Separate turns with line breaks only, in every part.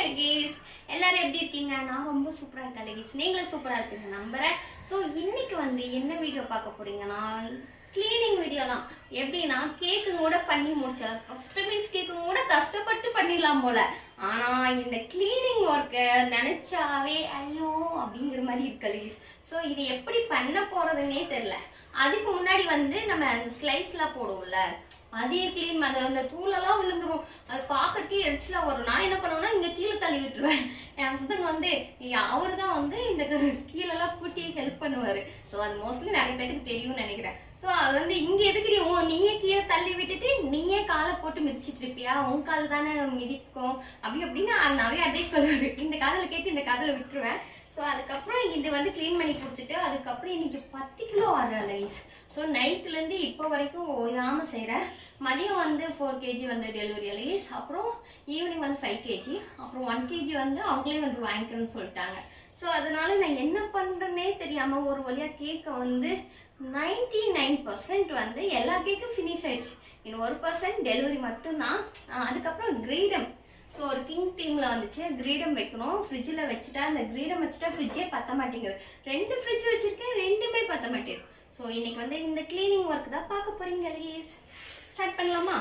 லகேஸ் எல்லாரும் எப்படி இருக்கீங்க நான் ரொம்ப சூப்பரா இருக்கேன் லகேஸ் நீங்களும் சூப்பரா இருப்பீங்க நம்புறேன் ஸோ இன்னைக்கு வந்து என்ன வீடியோ பார்க்க போறீங்கன்னா க்ளீனிங் வீடியோ தான் எப்படின்னா கேக்கு கூட பண்ணி முடிச்சலாம் ஃபர்ஸ்ட் பீஸ் கேக்கு கூட கஷ்டப்பட்டு பண்ணிடலாம் போல ஆனா இந்த க்ளீனிங் ஒர்க்கை நினைச்சாவே ஐயோ அப்படிங்கிற மாதிரி இருக்கு லகேஸ் ஸோ இது எப்படி பண்ண போறதுன்னே தெரியல அதுக்கு முன்னாடி வந்து நம்ம அந்த ஸ்லைஸ்லாம் போடுவோம்ல அதையே க்ளீன் பண்ண அந்த தூளெல்லாம் விழுந்துரும் அது பார்க்கறதுக்கே எரிச்சலா வரும் நான் என்ன பண்ணுவேன்னா இங்க கீழே தள்ளி விட்டுருவேன் என் ஹஸ்பண்ட் வந்து அவர் தான் வந்து இந்த கீழெல்லாம் கூட்டி ஹெல்ப் பண்ணுவாரு ஸோ அது மோஸ்ட்லி நிறைய பேருக்கு தெரியும்னு நினைக்கிறேன் ஸோ அது வந்து இங்க எதுக்கு நீ ஓ நீயே கீழே தள்ளி விட்டுட்டு நீயே காலை போட்டு மிதிச்சிட்டு இருப்பியா உன் கால் தானே மிதிக்கும் அப்படி அப்படின்னு நான் நிறைய அட்வைஸ் சொல்லுவாரு இந்த காதில் கேட்டு இந்த காதில் விட்டுருவேன் ஸோ அதுக்கப்புறம் இது வந்து க்ளீன் பண்ணி கொடுத்துட்டு அதுக்கப்புறம் இன்னைக்கு பத்து கிலோ ஆடுற லைஸ் ஸோ நைட்லேருந்து இப்போ வரைக்கும் ஓயாமல் செய்கிறேன் மதியம் வந்து ஃபோர் கேஜி வந்து டெலிவரி லைஸ் அப்புறம் ஈவினிங் வந்து ஃபைவ் கேஜி அப்புறம் ஒன் கேஜி வந்து அவங்களே வந்து வாங்கிக்கணும்னு சொல்லிட்டாங்க ஸோ அதனால நான் என்ன பண்ணுறேன்னே தெரியாமல் ஒரு வழியாக கேக்கை வந்து நைன்டி நைன் பர்சன்ட் வந்து எல்லா கேக்கும் ஃபினிஷ் ஆயிடுச்சு இன்னும் ஒரு பர்சன்ட் டெலிவரி மட்டும்தான் ஆஹ் அதுக்கப்புறம் கிரீடம் ஸோ ஒரு கிங் டீமில் வந்துச்சு கிரீடம் வைக்கணும் ஃப்ரிட்ஜில் வச்சுட்டா அந்த கிரீடம் வச்சுட்டா ஃப்ரிட்ஜே பத்த மாட்டேங்குது ரெண்டு ஃப்ரிட்ஜ் வச்சிருக்கேன் ரெண்டுமே பத்த மாட்டேங்குது ஸோ இன்னைக்கு வந்து இந்த க்ளீனிங் ஒர்க் தான் பார்க்க போறீங்க லீஸ் ஸ்டார்ட் பண்ணலாமா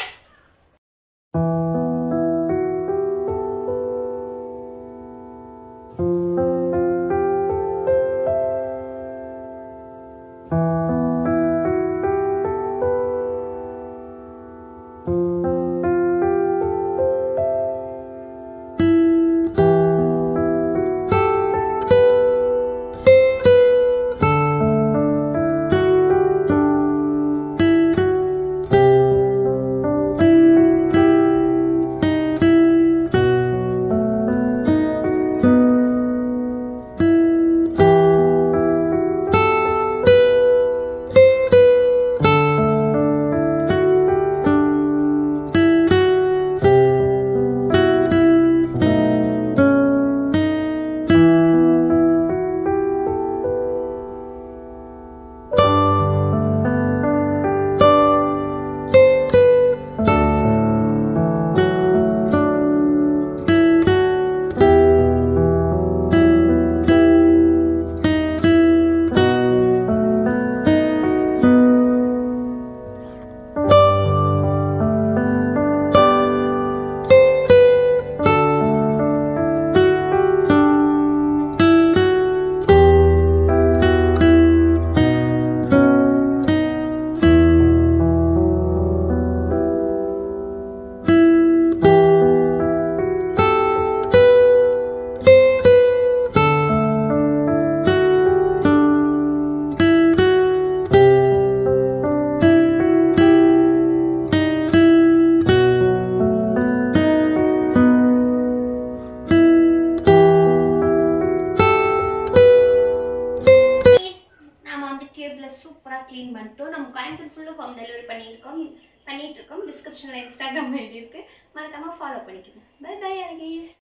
நாம வந்து டேபிள சூப்பரா க்ளீன் பண்ணிட்டோம் நம்ம கோயம்புத்தூர் ஃபுல்லு ஹோம் டெலிவரி பண்ணியிருக்கோம் பண்ணிட்டு இருக்கோம் டிஸ்கிரிப்ஷன்ல இன்ஸ்டாகிராம் ஐடி இருக்கு மறக்காம ஃபாலோ பண்ணிக்கோங்க பை பை அழகேஸ்